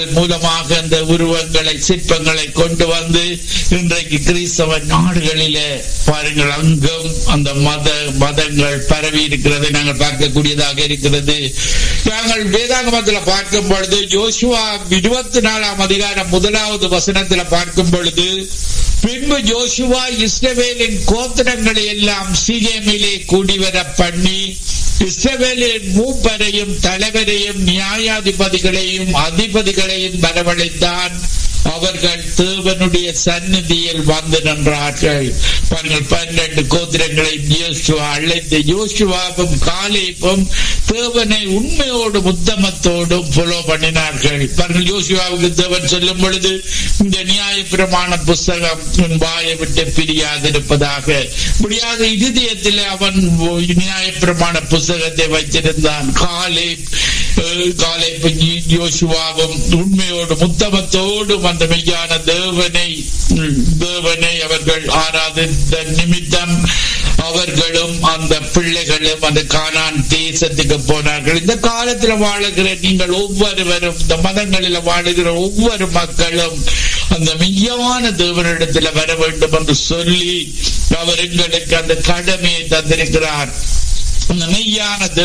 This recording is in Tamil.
மூலமாக அந்த உருவங்களை சிற்பங்களை கொண்டு வந்து இன்றைக்கு கிறிஸ்தவ நாடுகளிலே பாருங்கள் அங்கும் அந்த மத மதங்கள் பரவி இருக்கிறதை நாங்கள் பார்க்கக்கூடியதாக இருக்கிறது நாங்கள் வேதாகமத்தில் பார்க்கும் பொழுது ஜோசுவா இருபத்தி நாலாம் அதிகாரம் முதலாவது வசனத்தில் பார்க்கும் பொழுது பின்பு ஜோசுவா இஸ்ரவேலின் கோத்திரங்களை எல்லாம் சீகேமிலே கூடிவர பண்ணி இஸ்ரவேலின் மூப்பரையும் தலைவரையும் நியாயாதிபதிகளையும் அதிபதிகளையும் வரவழைத்தான் அவர்கள் தேவனுடைய சந்நிதியில் வந்து நின்றார்கள் பாருங்கள் பன்னெண்டு கோத்திரங்களை யோசுவா அழைத்து யோசுவாவும் காலேப்பும் தேவனை உண்மையோடும் உத்தமத்தோடும் புலோ பண்ணினார்கள் பாருங்கள் யோசுவாவுக்கு தேவன் சொல்லும் பொழுது இந்த நியாய பிரமாண புஸ்தகம் உன் வாயை விட்டு பிரியாதிருப்பதாக முடியாத இருதயத்தில் அவன் நியாய பிரமாண புஸ்தகத்தை வைத்திருந்தான் காலை காலை யோசுவாவும் உண்மையோடும் உத்தமத்தோடும் அந்த மெய்யான தேவனை தேவனை அவர்கள் ஆராதித்த நிமித்தம் அவர்களும் அந்த பிள்ளைகளும் அந்த காணான் தேசத்துக்கு போனார்கள் இந்த காலத்துல வாழுகிற நீங்கள் ஒவ்வொருவரும் இந்த மதங்களில் வாழுகிற ஒவ்வொரு மக்களும் அந்த மெய்யான தேவனிடத்தில் வர வேண்டும் என்று சொல்லி அவர் எங்களுக்கு அந்த கடமையை தந்திருக்கிறார் அந்த மெய்யான